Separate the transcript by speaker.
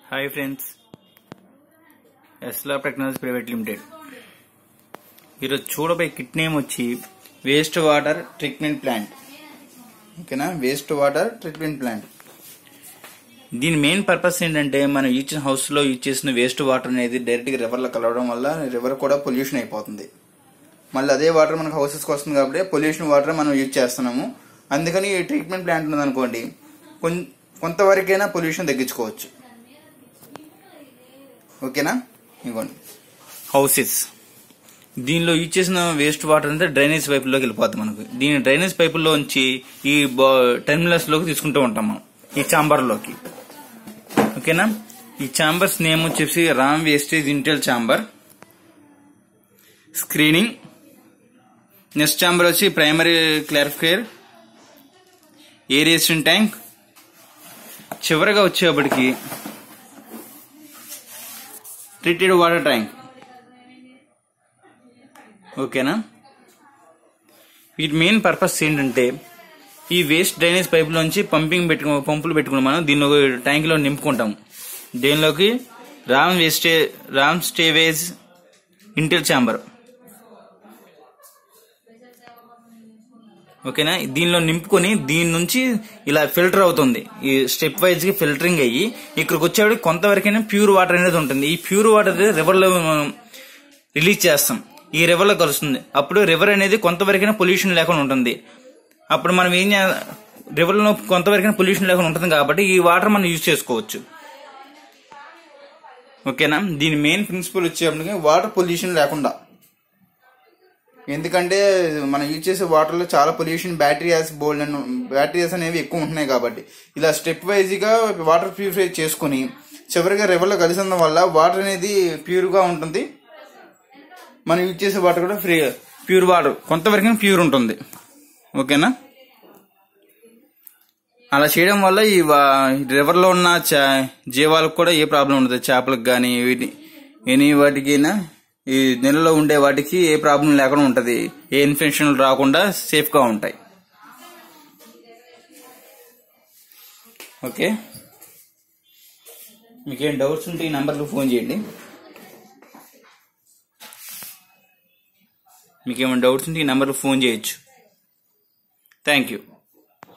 Speaker 1: hi friends ఎస్లా technology private limited ఈరోజు చూడబోయే కిట్ నేమ్ వచ్చి వేస్ట్ వాటర్ ట్రీట్మెంట్ ప్లాంట్ ఓకేనా వేస్ట్ వాటర్ ట్రీట్మెంట్ ప్లాంట్ దీని మెయిన్ పర్పస్ ఏంటంటే మనం ఇచ్చిన హౌస్ లో యూజ్ చేసిన వేస్ట్ వాటర్ అనేది డైరెక్ట్ గా రివర్ లో కలవడం వల్ల రివర్ కూడా పొల్యూషన్ అయిపోతుంది మళ్ళీ అదే వాటర్ మనకు హౌసెస్ కి వస్తుంది కాబట్టి పొల్యూషన్ వాటర్ మనం యూజ్ చేస్తున్నాము అందుకని ఈ ట్రీట్మెంట్ ప్లాంట్ ఉంది అనుకోండి కొన్- కొంతవరకైనా పొల్యూషన్ తగ్గించుకోవచ్చు ఓకేనా ఇవ్వండి హౌసెస్ దీనిలో యూజ్ చేసిన వేస్ట్ వాటర్ అంతా డ్రైనేజ్ పైపుల్లోకి వెళ్ళిపోద్ది మనకు దీని డ్రైనేజ్ పైపుల్లో నుంచి ఈ టెర్మినల్స్ లోకి తీసుకుంటూ ఉంటాం మనం ఈ చాంబర్ లోకి ఓకేనా ఈ చాంబర్స్ నేమ్ వచ్చేసి రామ్ వేస్టేజ్ ఇంటెల్ చాంబర్ స్క్రీనింగ్ నెక్స్ట్ చాంబర్ వచ్చి ప్రైమరీ క్లారిఫైర్ ఏరియేషన్ ట్యాంక్ చివరగా వచ్చేప్పటికి ట్రీటెడ్ వాటర్ ట్యాంక్ ఓకేనా వీటి మెయిన్ పర్పస్ ఏంటంటే ఈ వేస్ట్ డ్రైనేజ్ పైపులోంచి పంపింగ్ పెట్టుకు పంపులు పెట్టుకుని మనం దీనిలో ట్యాంకులో నింపుకుంటాం దీనిలోకి రామ్ వేస్టే రామ్ స్టేవేజ్ ఇంటర్ ఛాంబర్ ఓకేనా దీనిలో నింపుకొని దీని నుంచి ఇలా ఫిల్టర్ అవుతుంది ఈ స్టెప్ వైజ్ గా ఫిల్టరింగ్ అయ్యి ఇక్కడికి వచ్చేవాడికి కొంతవరకైనా ప్యూర్ వాటర్ అనేది ఉంటుంది ఈ ప్యూర్ వాటర్ రివర్ లో మనం రిలీజ్ చేస్తాం ఈ రివర్ లో కలుస్తుంది అప్పుడు రివర్ అనేది కొంతవరకైనా పొల్యూషన్ లేకుండా ఉంటుంది అప్పుడు మనం ఏం రివర్ లో కొంతవరకైనా పొల్యూషన్ లేకుండా ఉంటుంది కాబట్టి ఈ వాటర్ మనం యూజ్ చేసుకోవచ్చు ఓకేనా దీని మెయిన్ ప్రిన్సిపల్ వచ్చేప్పటికి వాటర్ పొల్యూషన్ లేకుండా ఎందుకంటే మనం యూజ్ చేసే వాటర్ లో చాలా పొల్యూషన్ బ్యాక్టీరియాస్ బోల్డ్ అండ్ బ్యాక్టీరియాస్ అనేవి ఎక్కువ ఉంటున్నాయి కాబట్టి ఇలా స్టెప్ వైజ్ గా వాటర్ ప్యూరిఫై చేసుకుని చివరిగా రివర్ లో కలిసిన వల్ల వాటర్ అనేది ప్యూర్ గా ఉంటుంది మనం యూజ్ చేసే వాటర్ కూడా ఫ్రీ ప్యూర్ వాటర్ కొంతవరకు ప్యూర్ ఉంటుంది ఓకేనా అలా చేయడం వల్ల ఈ రివర్ లో ఉన్న చా- జీవాలకు కూడా ఏ ప్రాబ్లం ఉండదు చేపలకు కానీ వీటి ఎనీ వాటికైనా ఈ నీళ్ళలో ఉండే వాటికి ఏ ప్రాబ్లం లేకుండా ఉంటది ఏ ఇన్ఫెక్షన్లు రాకుండా సేఫ్ గా ఉంటాయి ఓకే మీకేం డౌట్స్ ఉంటే ఈ నంబర్కి ఫోన్ చేయండి మీకేమైనా డౌట్స్ ఉంటే ఈ నంబర్కి ఫోన్ చేయొచ్చు థ్యాంక్ యూ